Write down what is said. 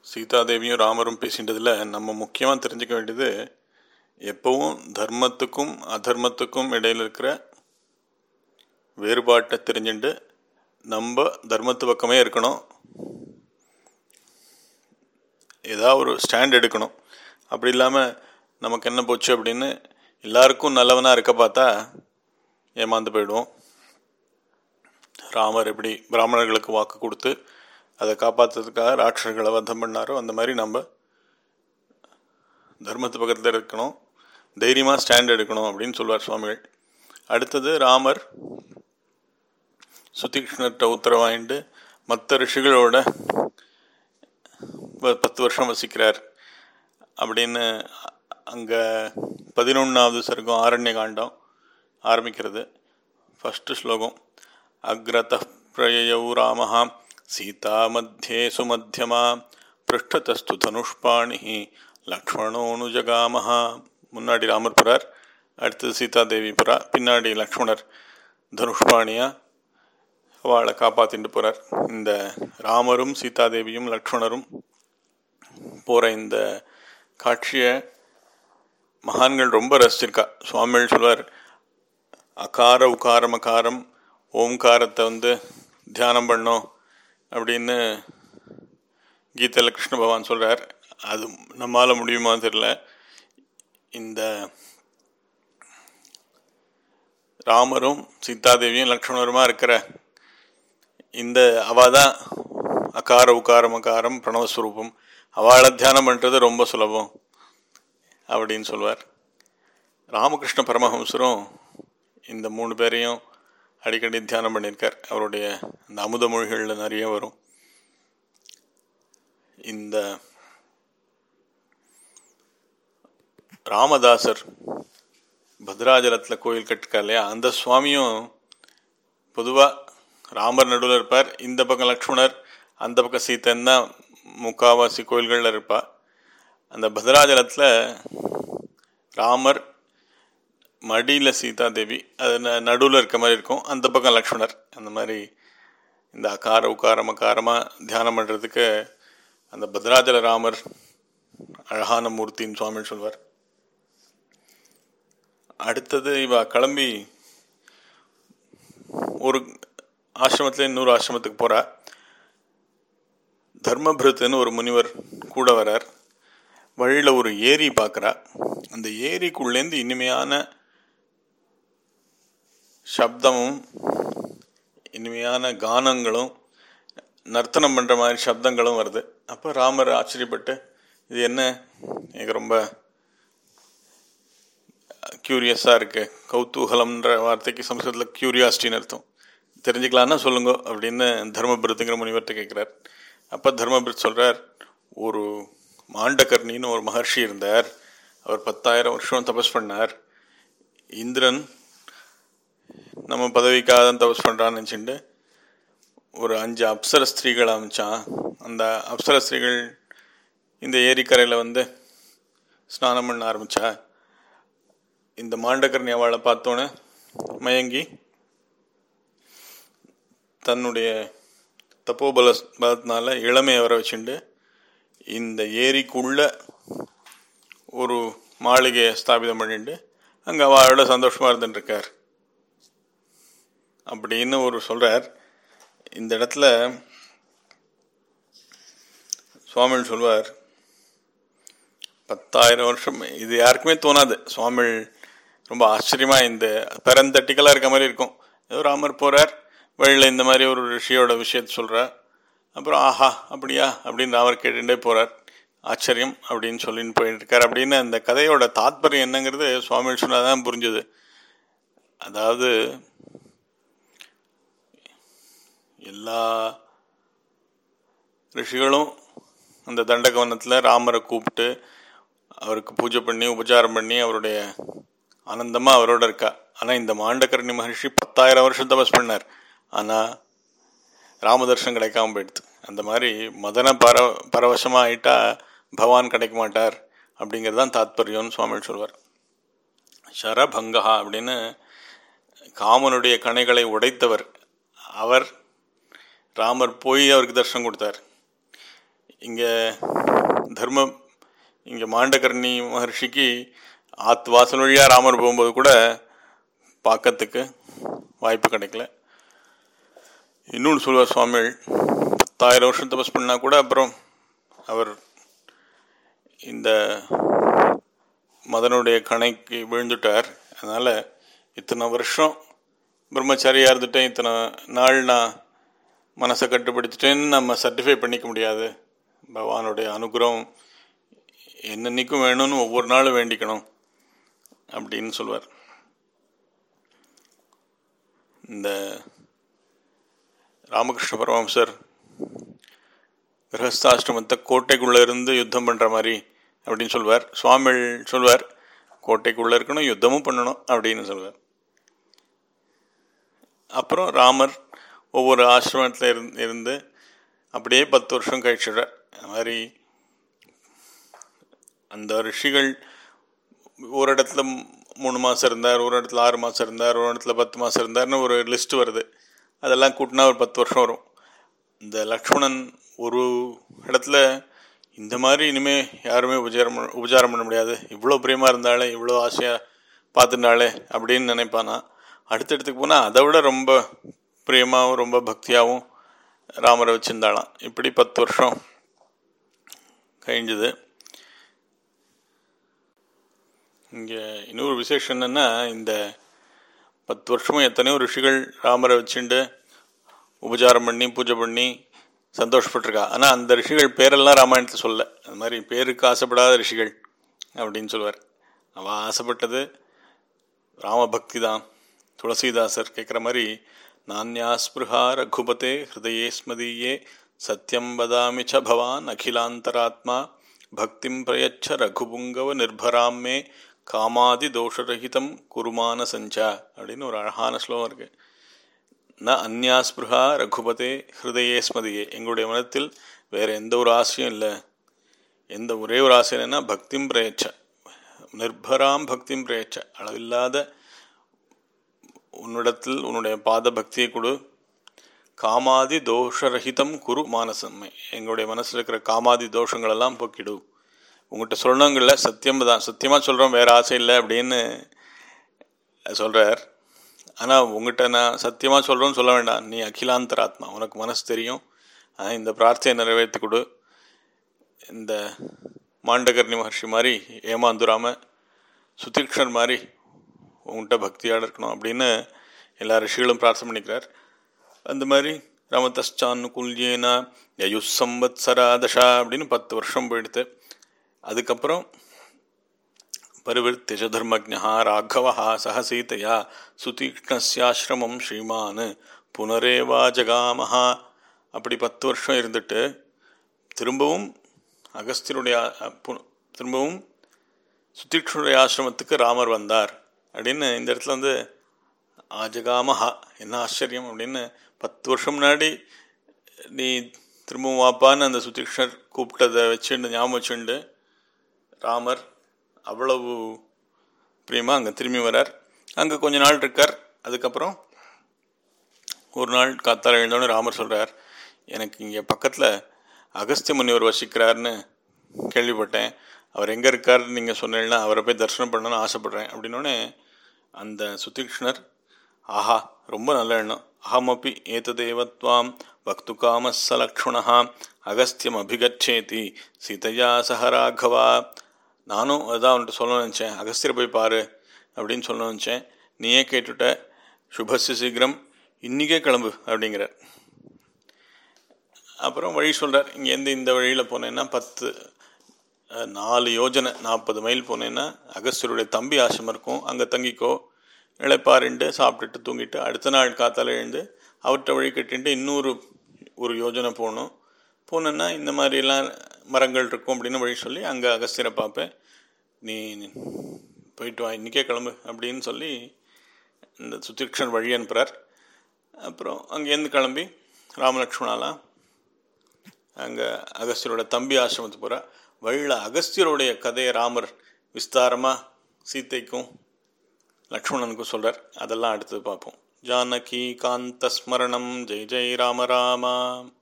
சீதாதேவியும் ராமரும் பேசின்றதில் நம்ம முக்கியமாக தெரிஞ்சுக்க வேண்டியது எப்பவும் தர்மத்துக்கும் அதர்மத்துக்கும் இடையில் இருக்கிற வேறுபாட்டை தெரிஞ்சுட்டு நம்ம தர்மத்து பக்கமே இருக்கணும் ஏதாவது ஒரு ஸ்டாண்ட் எடுக்கணும் அப்படி இல்லாமல் நமக்கு என்ன போச்சு அப்படின்னு எல்லாருக்கும் நல்லவனாக இருக்க பார்த்தா ஏமாந்து போயிடுவோம் ராமர் எப்படி பிராமணர்களுக்கு வாக்கு கொடுத்து அதை காப்பாற்றுறதுக்காக ராட்சர்களை வதம் பண்ணாரோ அந்த மாதிரி நம்ம தர்மத்து பக்கத்தில் இருக்கணும் தைரியமாக ஸ்டாண்ட் எடுக்கணும் அப்படின்னு சொல்வார் சுவாமிகள் அடுத்தது ராமர் சுதீக்ஷ்ணர்கிட்ட உத்தரவு வாங்கிட்டு மற்ற ரிஷிகளோட ப- பத்து வருஷம் வசிக்கிறார் அப்படின்னு அங்கே பதினொன்றாவது சர்க்கம் ஆரண்ய காண்டம் ஆரம்பிக்கிறது ஃபஸ்ட்டு ஸ்லோகம் அக்ரத பிரயயௌ ராமः சீதா மத்தியே சுமத்தியமா பிருஷ்டதஸ்து தனுஷ்பாணி லக்ஷ்மணோனுஜகாமஹா முன்னாடி ராமர் புறார் அடுத்தது சீதாதேவி புறா பின்னாடி லக்ஷ்மணர் தனுஷ்பாணியா அவளை காப்பாத்திட்டு போறார் இந்த ராமரும் சீதாதேவியும் லக்ஷ்மணரும் போற இந்த காட்சியை மகான்கள் ரொம்ப ரசிச்சிருக்கா சுவாமிகள் சொல்வார் அகார உகாரம் அகாரம் ஓம்காரத்தை வந்து தியானம் பண்ணோம் அப்படின்னு கீதையில் கிருஷ்ண பகவான் சொல்றார் அது நம்மால முடியுமா தெரியல இந்த ராமரும் சீதாதேவியும் லக்ஷ்மணருமா இருக்கிற இந்த அவாதான் அகார உகாரம் அகாரம் பிரணவஸ்வரூபம் அவளை தியானம் பண்ணுறது ரொம்ப சுலபம் அப்படின்னு சொல்வார் ராமகிருஷ்ண பரமஹம்சரும் இந்த மூணு பேரையும் அடிக்கடி தியானம் பண்ணியிருக்கார் அவருடைய இந்த அமுத மொழிகளில் நிறைய வரும் இந்த ராமதாசர் பத்ராஜலத்தில் கோயில் கட்டிருக்கார் இல்லையா அந்த சுவாமியும் பொதுவாக ராமர் நடுவில் இருப்பார் இந்த பக்கம் லக்ஷ்மணர் அந்த பக்கம் சீத்தன் தான் முக்காவாசி கோயில்களில் இருப்பா அந்த பத்ராஜலத்தில் ராமர் மடியில் சீதா தேவி அது நடுவில் இருக்க மாதிரி இருக்கும் அந்த பக்கம் லக்ஷ்மணர் அந்த மாதிரி இந்த அகார உக்காரம் அகாரமாக தியானம் பண்ணுறதுக்கு அந்த பத்ராஜல ராமர் அழகான மூர்த்தின்னு சுவாமி சொல்வார் அடுத்தது இவ கிளம்பி ஒரு ஆசிரமத்துல இன்னொரு ஆசிரமத்துக்கு போறா தர்மபிருத்துன்னு ஒரு முனிவர் கூட வரார் வழியில் ஒரு ஏரி பார்க்குறா அந்த ஏரிக்குள்ளேருந்து இனிமையான சப்தமும் இனிமையான கானங்களும் நர்த்தனம் பண்ணுற மாதிரி சப்தங்களும் வருது அப்போ ராமர் ஆச்சரியப்பட்டு இது என்ன எனக்கு ரொம்ப க்யூரியஸாக இருக்கு கௌதூகலம்ன்ற வார்த்தைக்கு சம்ஸ்கிருதத்தில் க்யூரியாசிட்டின்னு அர்த்தம் தெரிஞ்சுக்கலான்னா சொல்லுங்க அப்படின்னு தர்மபிரத்துங்கிற முனிவர்கிட்ட கேட்குறார் அப்போ தர்மபிரத் சொல்கிறார் ஒரு மாண்டகர்ணின்னு ஒரு மகர்ஷி இருந்தார் அவர் பத்தாயிரம் வருஷம் தபஸ் பண்ணார் இந்திரன் நம்ம பதவிக்காக தான் தபஸ் பண்ணுறான்னு நினச்சிட்டு ஒரு அஞ்சு அப்சர ஸ்திரீகள் அமைச்சான் அந்த அப்சர ஸ்திரீகள் இந்த ஏரிக்கரையில் வந்து ஸ்நானம் பண்ண ஆரம்பித்தா இந்த மாண்டகர்ணி அவளை பார்த்தோன்னே மயங்கி தன்னுடைய தப்போபல பலத்தினால இளமையை வர வச்சுண்டு இந்த ஏரிக்குள்ள ஒரு மாளிகையை ஸ்தாபிதம் பண்ணிட்டு அங்கே அவளோட சந்தோஷமாக இருந்துட்டு இருக்கார் அப்படின்னு ஒரு சொல்கிறார் இந்த இடத்துல சுவாமிகள் சொல்வார் பத்தாயிரம் வருஷம் இது யாருக்குமே தோணாது சுவாமிகள் ரொம்ப ஆச்சரியமாக இந்த பெரந்தட்டிக்கலாக இருக்க மாதிரி இருக்கும் ஏதோ ராமர் போகிறார் வழியில் இந்த மாதிரி ஒரு ரிஷியோட விஷயத்த சொல்கிறார் அப்புறம் ஆஹா அப்படியா அப்படின்னு ராமர் கேட்டுட்டே போகிறார் ஆச்சரியம் அப்படின்னு சொல்லின்னு போயிட்டு இருக்கார் அப்படின்னு அந்த கதையோட தாத்பரியம் என்னங்கிறது சுவாமிகள் சொன்னால் தான் புரிஞ்சுது அதாவது எல்லா ரிஷிகளும் அந்த தண்டகவனத்தில் ராமரை கூப்பிட்டு அவருக்கு பூஜை பண்ணி உபச்சாரம் பண்ணி அவருடைய ஆனந்தமாக அவரோட இருக்கா ஆனால் இந்த மாண்டகர்ணி மகர்ஷி பத்தாயிரம் வருஷம் தபஸ் பண்ணார் ஆனால் ராமதர்ஷன் கிடைக்காம போயிடுது அந்த மாதிரி மதன பர பரவசமாக ஆயிட்டா பகவான் கிடைக்க மாட்டார் அப்படிங்கிறது தான் தாத்பரியம்னு சுவாமி சொல்வார் ஷரபங்கா அப்படின்னு காமனுடைய கணைகளை உடைத்தவர் அவர் ராமர் போய் அவருக்கு தர்ஷனம் கொடுத்தார் இங்கே தர்ம இங்கே மாண்டகர்ணி மகர்ஷிக்கு ஆத்து வாசல் வழியாக ராமர் போகும்போது கூட பார்க்கறதுக்கு வாய்ப்பு கிடைக்கல இன்னொன்று சொல்வார் சுவாமிகள் பத்தாயிரம் வருஷம் தபஸ் பண்ணா கூட அப்புறம் அவர் இந்த மதனுடைய கணைக்கு விழுந்துட்டார் அதனால் இத்தனை வருஷம் பிரம்மச்சாரியாக இருந்துட்டேன் இத்தனை நாள் நான் மனசை கட்டுப்படுத்திட்டேன்னு நம்ம சர்டிஃபை பண்ணிக்க முடியாது பகவானுடைய அனுகிரகம் என்னன்னைக்கும் வேணும்னு ஒவ்வொரு நாளும் வேண்டிக்கணும் அப்படின்னு சொல்வார் இந்த ராமகிருஷ்ண பரமஹம்சர் கிரகஸ்தாசிரமத்தை கோட்டைக்குள்ளே இருந்து யுத்தம் பண்ணுற மாதிரி அப்படின்னு சொல்வார் சுவாமிகள் சொல்வார் கோட்டைக்குள்ளே இருக்கணும் யுத்தமும் பண்ணணும் அப்படின்னு சொல்வார் அப்புறம் ராமர் ஒவ்வொரு ஆசிரமத்தில் இருந்து இருந்து அப்படியே பத்து வருஷம் கழிச்சிடுறார் அது மாதிரி அந்த ரிஷிகள் ஒரு இடத்துல மூணு மாதம் இருந்தார் ஒரு இடத்துல ஆறு மாதம் இருந்தார் ஒரு இடத்துல பத்து மாதம் இருந்தார்னு ஒரு லிஸ்ட் வருது அதெல்லாம் கூட்டினா ஒரு பத்து வருஷம் வரும் இந்த லக்ஷ்மணன் ஒரு இடத்துல இந்த மாதிரி இனிமேல் யாருமே உபச்சாரம் பண்ண- உபச்சாரம் பண்ண முடியாது இவ்வளோ பிரியமாக இருந்தாலே இவ்வளோ ஆசையாக பார்த்துட்டாளே அப்படின்னு நினைப்பானா அடுத்த இடத்துக்கு போனால் அதை விட ரொம்ப பிரியமாகவும் ரொம்ப பக்தியாகவும் ராமரை வச்சுருந்தாளாம் இப்படி பத்து வருஷம் கழிஞ்சுது இங்கே இன்னொரு விசேஷம் என்னென்னா இந்த பத்து வருஷமும் எத்தனையோ ரிஷிகள் ராமரை வச்சுண்டு உபச்சாரம் பண்ணி பூஜை பண்ணி சந்தோஷப்பட்டிருக்கா ஆனால் அந்த ரிஷிகள் பேரெல்லாம் ராமாயணத்தில் சொல்ல அது மாதிரி பேருக்கு ஆசைப்படாத ரிஷிகள் அப்படின்னு சொல்லுவார் அவள் ஆசைப்பட்டது ராமபக்தி தான் துளசிதாசர் கேட்குற மாதிரி நானியா ஸ்பிருஹா ரகுபதே ஹிருதயே ஸ்மதீயே சத்யம் வதாமி ச பவான் அகிலாந்தராத்மா பக்திம் பிரயச்ச ரகுபுங்கவ நிர்பராம் மே காமாதி தோஷரகிதம் குருமான சஞ்சா அப்படின்னு ஒரு அழகான ஸ்லோகம் இருக்குது ந அந்யாஸ்பிருஹா ரகுபதே ஹிருதயே ஸ்மதியே எங்களுடைய மனத்தில் வேறு எந்த ஒரு ஆசையும் இல்லை எந்த ஒரே ஒரு ஆசை என்னன்னா பக்திம் பிரயச்ச நிர்பராம் பக்திம் பிரயச்ச அளவில்லாத உன்னிடத்தில் உன்னுடைய பாத பக்தியை கொடு காமாதி தோஷரகிதம் குரு மானசம்மை எங்களுடைய மனசில் இருக்கிற காமாதி தோஷங்களெல்லாம் போக்கிடு உங்கள்கிட்ட சொல்லணுங்கள்ல சத்தியம் தான் சத்தியமாக சொல்கிறோம் வேறு ஆசை இல்லை அப்படின்னு சொல்கிறார் ஆனால் உங்ககிட்ட நான் சத்தியமாக சொல்கிறோன்னு சொல்ல வேண்டாம் நீ அகிலாந்தராத்மா உனக்கு மனசு தெரியும் ஆனால் இந்த பிரார்த்தனை நிறைவேற்றி கொடு இந்த மாண்டகர்ணி மகர்ஷி மாதிரி ஏமாந்துராம சுதீக்ஷர் மாதிரி உங்கள்கிட்ட பக்தியாக இருக்கணும் அப்படின்னு எல்லா ரிஷிகளும் பிரார்த்தனை பண்ணிக்கிறார் அந்த மாதிரி ரமதச்சான்னு குல்யேனா யயுஸ் சம்பத்சரா தசா அப்படின்னு பத்து வருஷம் போயிடுத்து அதுக்கப்புறம் பரிவர்த்திய தர்மஜா ராഘவா சக சீதையா சுதீக்ஷ்ணஸ்யாசிரமம் ஸ்ரீமான் புனரேவா ஜகாமஹா அப்படி பத்து வருஷம் இருந்துட்டு திரும்பவும் அகஸ்தியருடைய அ, பு- திரும்பவும் சுதீக்ஷனுடைய ஆசிரமத்துக்கு ராமர் வந்தார் அப்படின்னு இந்த இடத்துல வந்து ஆஜகாமஹா என்ன ஆச்சரியம் அப்படின்னு பத்து வருஷம் முன்னாடி நீ திரும்பவும் வாப்பான்னு அந்த சுதீக்ஷர் கூப்பிட்டதை வச்சுண்டு ஞாபகம் வச்சுண்டு ராமர் அவ்வளவு பிரியமா அங்கே திரும்பி வரார் அங்கே கொஞ்ச நாள் இருக்கார் அதுக்கப்புறம் ஒரு நாள் காத்தால எழுந்தோடனே ராமர் சொல்கிறார் எனக்கு இங்கே பக்கத்தில் அகஸ்திய முனிவர் வசிக்கிறார்னு கேள்விப்பட்டேன் அவர் எங்கே இருக்காருன்னு நீங்கள் சொன்னீங்கன்னா அவரை போய் தரிசனம் பண்ணணும்னு ஆசைப்பட்றேன் அப்படின்னோடனே அந்த சுதீக்ஷ்ணர் ஆஹா ரொம்ப நல்ல எண்ணம் அகமப்பி ஏததேவத்வாம் பக்து காமஸ்ஸ லக்ஷ்மணா அகஸ்தியம் அபிகச்சேதி சீதையா சக ராகவா நானும் அதான் அவன்கிட்ட சொல்லணும்னு நினச்சேன் அகஸ்தியரை போய் பாரு அப்படின்னு சொல்லணும்னு நினச்சேன் நீயே கேட்டுட்ட சுபஸ்ய சீக்கிரம் இன்றைக்கே கிளம்பு அப்படிங்கிறார் அப்புறம் வழி சொல்கிறார் இங்கேருந்து இந்த வழியில் போனேன்னா பத்து அஹ், நாலு யோஜனை நாற்பது மைல் போனேன்னா அகஸ்தியருடைய தம்பி ஆசிரமம் இருக்கும் அங்கே தங்கிக்கோ இளைப்பாரிண்டு சாப்பிட்டுட்டு தூங்கிட்டு அடுத்த நாள் காத்தால எழுந்து அவர்கிட்ட வழி கட்டிட்டு இன்னொரு ஒரு யோஜனை போகணும் போனேன்னா இந்த மாதிரிலாம் மரங்கள் இருக்கும் அப்படின்னு வழி சொல்லி அங்கே அகஸ்தியரை பார்ப்பேன் நீ போயிட்டு வா இன்றைக்கே கிளம்பு அப்படின்னு சொல்லி இந்த சுதீக்ஷன் வழி அனுப்புகிறார் அப்புறம் அங்கேருந்து கிளம்பி ராமலக்ஷ்மணாலாம் அங்கே அகஸ்தியரோட தம்பி ஆசிரமத்துக்கு போகிறா வழியில் அகஸ்தியருடைய கதையை ராமர் விஸ்தாரமாக சீதைக்கும் லக்ஷ்மணனுக்கும் சொல்கிறார் அதெல்லாம் அடுத்து பார்ப்போம் ஜானகி காந்த ஸ்மரணம் ஜெய் ஜெய் ராம ராமா